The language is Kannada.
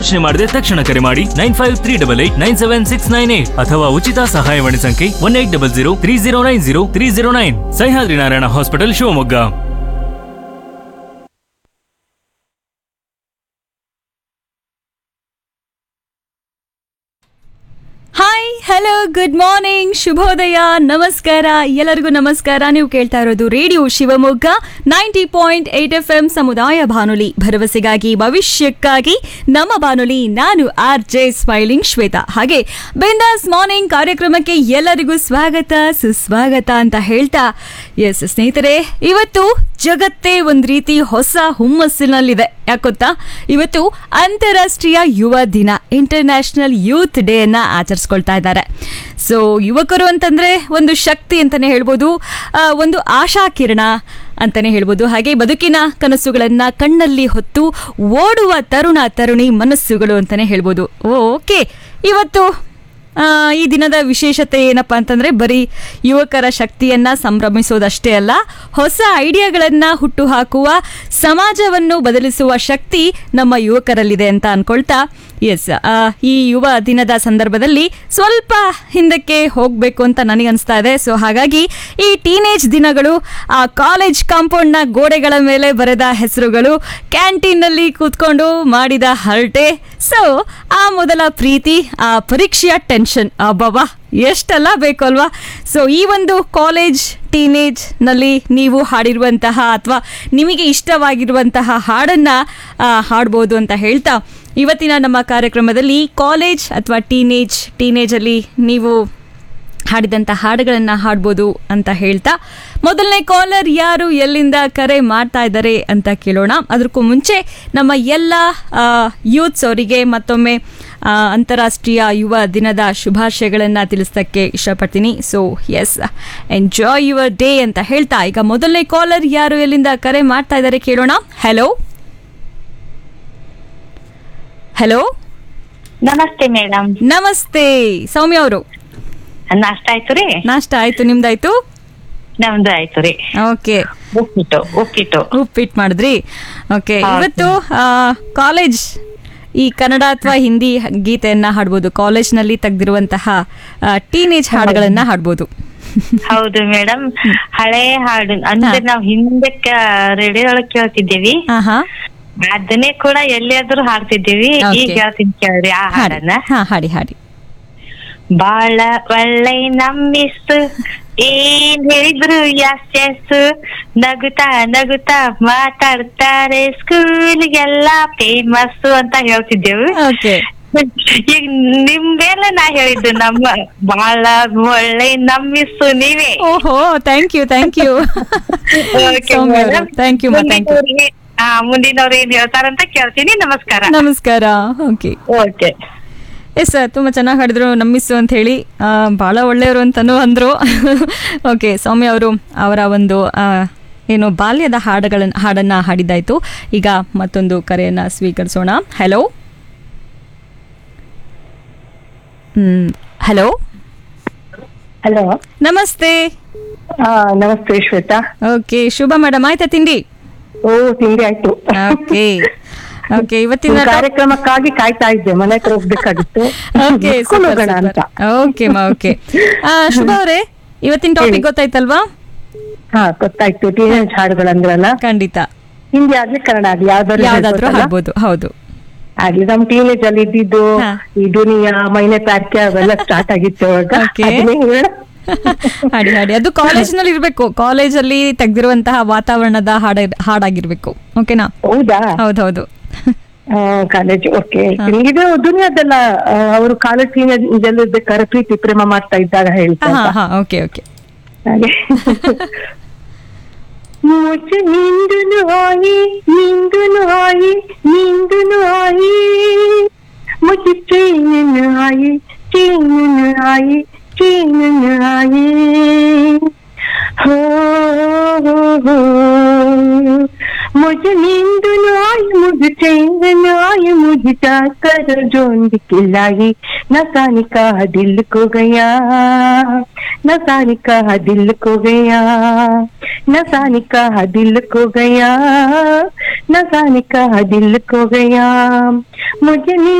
ಯೋಚನೆ ಮಾಡದೆ ತಕ್ಷಣ ಕರೆ ಮಾಡಿ nine five three double eight nine seven six nine eight ಅಥವಾ ಉಚಿತ ಸಹಾಯವಾಣಿ ಸಂಖ್ಯೆ one eight double zero three zero nine zero three zero nine Sahyadri Narayana hospital Shivamogga hi hello good morning ಶುಭೋದಯ ನಮಸ್ಕಾರ ಎಲ್ಲರಿಗೂ ನಮಸ್ಕಾರ ನೀವು ಕೇಳ್ತಾ ಇರೋದು radio Shivamogga ninety point eight F M ಸಮುದಾಯ ಬಾನುಲಿ ಭರವಸೆಗಾಗಿ ಭವಿಷ್ಯಕ್ಕಾಗಿ ನಮ್ಮ ಬಾನುಲಿ ನಾನು ಆರ್ ಜೆ ಸ್ಮೈಲಿಂಗ್ ಶ್ವೇತಾ ಹಾಗೆ ಬಿಂದಾಸ್ ಮಾರ್ನಿಂಗ್ ಕಾರ್ಯಕ್ರಮಕ್ಕೆ ಎಲ್ಲರಿಗೂ ಸ್ವಾಗತ ಸುಸ್ವಾಗತ ಅಂತ ಹೇಳ್ತಾ ಎಸ್ ಸ್ನೇಹಿತರೆ ಇವತ್ತು ಜಗತ್ತೇ ಒಂದ್ ರೀತಿ ಹೊಸ ಹುಮ್ಮಸ್ಸಿನಲ್ಲಿದೆ ಯಾಕೊತ್ತಾ ಇವತ್ತು ಅಂತಾರಾಷ್ಟ್ರೀಯ ಯುವ ದಿನ ಇಂಟರ್ನ್ಯಾಷನಲ್ ಯೂತ್ ಡೇ ಅನ್ನ ಆಚರಿಸ್ಕೊಳ್ತಾ ಇದ್ದಾರೆ ಸೊ ಯುವಕರು ಅಂತಂದ್ರೆ ಒಂದು ಶಕ್ತಿ ಅಂತಾನೆ ಹೇಳ್ಬೋದು ಆ, ಒಂದು ಆಶಾ ಕಿರಣ ಅಂತಾನೆ ಹೇಳ್ಬೋದು ಹಾಗೆ ಬದುಕಿನ ಕನಸುಗಳನ್ನ ಕಣ್ಣಲ್ಲಿ ಹೊತ್ತು ಓಡುವ ತರುಣ ತರುಣಿ ಮನಸ್ಸುಗಳು ಅಂತಾನೆ ಹೇಳ್ಬೋದು ಓಕೆ ಇವತ್ತು ಆ, ಈ ದಿನದ ವಿಶೇಷತೆ ಏನಪ್ಪಾ ಅಂತಂದ್ರೆ ಬರೀ ಯುವಕರ ಶಕ್ತಿಯನ್ನ ಸಂಭ್ರಮಿಸೋದಷ್ಟೇ ಅಲ್ಲ ಹೊಸ ಐಡಿಯಾಗಳನ್ನ ಹುಟ್ಟು ಹಾಕುವ ಸಮಾಜವನ್ನು ಬದಲಿಸುವ ಶಕ್ತಿ ನಮ್ಮ ಯುವಕರಲ್ಲಿದೆ ಅಂತ ಅನ್ಕೊಳ್ತಾ ಎಸ್ ಈ ಯುವ ದಿನದ ಸಂದರ್ಭದಲ್ಲಿ ಸ್ವಲ್ಪ ಹಿಂದಕ್ಕೆ ಹೋಗಬೇಕು ಅಂತ ನನಗೆ ಅನಿಸ್ತಾ ಇದೆ ಸೊ ಹಾಗಾಗಿ ಈ ಟೀನೇಜ್ ದಿನಗಳು ಆ ಕಾಲೇಜ್ ಕಾಂಪೌಂಡ್ನ ಗೋಡೆಗಳ ಮೇಲೆ ಬರೆದ ಹೆಸರುಗಳು ಕ್ಯಾಂಟೀನ್ನಲ್ಲಿ ಕೂತ್ಕೊಂಡು ಮಾಡಿದ ಹರಟೆ ಸೊ ಆ ಮೊದಲ ಪ್ರೀತಿ ಆ ಪರೀಕ್ಷೆಯ ಟೆನ್ಷನ್ ಅಬ್ಬಬ್ಬಾ ಎಷ್ಟೆಲ್ಲ ಬೇಕು ಅಲ್ವಾ ಸೊ ಈ ಒಂದು ಕಾಲೇಜ್ ಟೀನೇಜ್ ನಲ್ಲಿ ನೀವು ಹಾಡಿರುವಂತಹ ಅಥವಾ ನಿಮಗೆ ಇಷ್ಟವಾಗಿರುವಂತಹ ಹಾಡನ್ನ ಆ, ಹಾಡ್ಬೋದು ಅಂತ ಹೇಳ್ತಾ ಇವತ್ತಿನ ನಮ್ಮ ಕಾರ್ಯಕ್ರಮದಲ್ಲಿ ಕಾಲೇಜ್ ಅಥವಾ ಟೀನೇಜ್ ಟೀನೇಜಲ್ಲಿ ನೀವು ಹಾಡಿದಂಥ ಹಾಡುಗಳನ್ನು ಹಾಡ್ಬೋದು ಅಂತ ಹೇಳ್ತಾ ಮೊದಲನೇ ಕಾಲರ್ ಯಾರು ಎಲ್ಲಿಂದ ಕರೆ ಮಾಡ್ತಾ ಇದ್ದಾರೆ ಅಂತ ಕೇಳೋಣ ಅದಕ್ಕೂ ಮುಂಚೆ ನಮ್ಮ ಎಲ್ಲ ಯೂತ್ಸ್ ಅವರಿಗೆ ಮತ್ತೊಮ್ಮೆ ಆ, ಅಂತಾರಾಷ್ಟ್ರೀಯ ಯುವ ದಿನದ ಶುಭಾಶಯಗಳನ್ನು ತಿಳಿಸೋಕ್ಕೆ ಇಷ್ಟಪಡ್ತೀನಿ so yes enjoy your day ಅಂತ ಹೇಳ್ತಾ ಈಗ ಮೊದಲನೇ ಕಾಲರ್ ಯಾರು ಎಲ್ಲಿಂದ ಕರೆ ಮಾಡ್ತಾ ಇದ್ದಾರೆ ಕೇಳೋಣ ಹಲೋ ಹಲೋ ನಮಸ್ತೆ ಮೇಡಮ್ ನಮಸ್ತೆ ಸೌಮ್ಯ ಅವರು ನಾಷ್ಟ ಆಯ್ತು ರೀ ನಾಷ್ಟ ಆಯ್ತು ನಿಮ್ದಾಯ್ತು ನಮ್ದು ಆಯ್ತು ರೀ ಓಕೆ ಉಪ್ಪಿಟ್ಟು ಉಪ್ಪಿಟ್ಟು ಉಪ್ಪಿಟ್ಟು ಮಾಡಿದ್ರಿ ಓಕೆ ಹೌದು. ಇವತ್ತು ಕಾಲೇಜ್ ಈ ಕನ್ನಡ ಅಥವಾ ಹಿಂದಿ ಗೀತೆಯನ್ನ ಹಾಡ್ಬೋದು ಕಾಲೇಜ್ನಲ್ಲಿ ತೆಗೆದಿರುವಂತಹ ಟೀನೇಜ್ ಹಾಡುಗಳನ್ನ ಹಾಡ್ಬೋದು ಹೌದು ಮೇಡಮ್ ಹಳೆ ಹಾಡು ಅಂದ್ರೆ ಹಾ. ನಾವ್ ಹಿಂದೆ ರೇಡಿಯೋ ಒಳಗ್ ಕೇಳ್ತಿದ್ದೇವಿ ಹಾ ಹಾ ಅದನ್ನೇ ಕೂಡ ಎಲ್ಲಿಯಾದ್ರೂ ಹಾಡ್ತಿದ್ದೀವಿ Okay. ಈಗ ಹೇಳ್ತೀನಿ ಕೇಳ್ರಿ ಆ ಹಾಡಿ ಹಾಡನ್ನ ಹಾ ಹಾಡಿ ಹಾಡಿ ಬಾಳ ಒಳ್ಳೆ ನಮ್ಮಿಸ್ ಏನ್ ಹೇಳಿದ್ರು ಯಸ್ ಯಸ್ ನಗುತ್ತಾ ನಗುತ್ತಾ ಮಾತಾಡ್ತಾರೆ ಸ್ಕೂಲ್ಗೆಲ್ಲ ಫೇಮಸ್ ಅಂತ ಹೇಳ್ತಿದ್ದೆವು ಓಕೆ ಈಗ ನಿಮ್ ಮೇಲೆ ನಾ ಹೇಳಿದ್ದು ನಮ್ಮ ಬಹಳ ಒಳ್ಳೆ ನಮ್ಮಿಸ್ಸು ನೀವೇ ಓಹೋ thank you thank you Okay, Soumya madam. Thank you thank you ಮುಂದಿನವ್ರಿಗೆ- ಹಾ ಮುಂದಿನವ್ರು ಏನ್ ಹೇಳ್ತಾರಂತ ಕೇಳ್ತೀನಿ ನಮಸ್ಕಾರ ನಮಸ್ಕಾರ ಓಕೆ ಓಕೆ ಎಸ್ ಸರ್ ತುಂಬ ಚೆನ್ನಾಗಿ ಹಾಡಿದ್ರು ನಮ್ಮಿಸ್ಸು ಅಂತ ಹೇಳಿ ಆ, ಭಾಳ ಒಳ್ಳೆಯವರು ಅಂತಲೂ ಅಂದರು ಓಕೆ ಸೌಮ್ಯ ಅವರು ಅವರ ಒಂದು ಆ, ಏನು ಬಾಲ್ಯದ ಹಾಡುಗಳನ್ನ ಹಾಡನ್ನು ಹಾಡಿದ್ದಾಯಿತು ಈಗ ಮತ್ತೊಂದು ಕರೆಯನ್ನು ಸ್ವೀಕರಿಸೋಣ ಹಲೋ ಹಲೋ ಹಲೋ ನಮಸ್ತೆ ಹಾ ನಮಸ್ತೆ ಶ್ವೇತಾ ಓಕೆ ಶುಭ ಮೇಡಮ್ ಆಯ್ತಾ ತಿಂಡಿ ಓ ತಿಂಡಿ ಆಯ್ತು ಓಕೆ ಓಕೆ ನಿಮ್ ಇವತ್ತಿನ ಕಾರ್ಯಕ್ರಮಕ್ಕಾಗಿ ಕಾಯ್ತಾ ಇದ್ದೆ ಮನೆ ಹತ್ರ ಹೋಗ್ಬೇಕಾಗಿತ್ತು ಓಕೆ ಮುಗ್ಸ್ಕೊಂಡ್ ಹೋಗೋಣ ಅಂತ ಓಕೆ ಮಾ ಓಕೆ ಶುಭ ಅವರೇ ಇವತ್ತಿನ ಟಾಪಿಕ್ ಗೊತ್ತಾಯ್ತಲ್ವಾ ಹಾ ಗೊತ್ತಾಯ್ತು ಟೀನೇಜ್ ಹಾಡುಗಳಂದ್ರಲ್ಲ ಖಂಡಿತ ಹಿಂದಿ ಆಗ್ಲಿ ಕನ್ನಡ ಆಗ್ಲಿ ಯಾವ್ದಾದ್ರು ಯಾವ್ದಾದ್ರು ಹೇಳ್ಬೋದಲ್ಲ? ಹಾಡ್ಬೋದು ಹೌದು ಆಗ್ಲಿ ನಮ್ ಟೀನೇಜ್ ಅಲ್ಲಿ ಇದ್ದಿದ್ದು ಹಾ. ಈ ದುನಿಯಾ ಮೈನೆ ಪ್ಯಾರ್ಕೆ ಅವೆಲ್ಲ ಸ್ಟಾರ್ಟ್ ಆಗಿತ್ತು ಅವಾಗ Okay. ಅದನ್ನೇ ಹೇಳ ಹಾಡಿ ಹಾಡಿ ಅದು ಕಾಲೇಜ್ನಲ್ಲಿ ಇರ್ಬೇಕು ಕಾಲೇಜಲ್ಲಿ ತೆಗ್ದಿರುವಂತಹ ವಾತಾವರಣದ ಹಾಡ ಹಾಡಾಗಿರ್ಬೇಕು ಓಕೆನಾ ಹೌದಾ ಹೌದೌದು ಕಾಲೇಜ್ ಓಕೆ ಇದು ದುನಿಯಾದೆಲ್ಲ ಆ, ಅವರು ಕಾಲೇಜ್ ಟೀನೇಜ್ ಅಲ್ಲಿ ಇರ್ಬೇಕಾದ್ರೆ ಪ್ರೀತಿ ಪ್ರೇಮ ಮಾಡ್ತಾ ಇದ್ದಾಗ ಹಾ ಹೇಳ್ತಾರೆ ಹಾ ಓಕೆ ಓಕೆ ಹಾಗೆ मुझे नींद न आई नींद न आई नींद न आई मुझे चैन न आई चैन न आई चैन न आई हो हो हो मुझे नींद न आई मुझे चैन न आई मुझे जाकर जोन दिखलाई न जाने कहा दिल को गया न जाने कहा दिल को गया न जाने कहा दिल को गया न जाने कहा दिल को गया मुझे नींद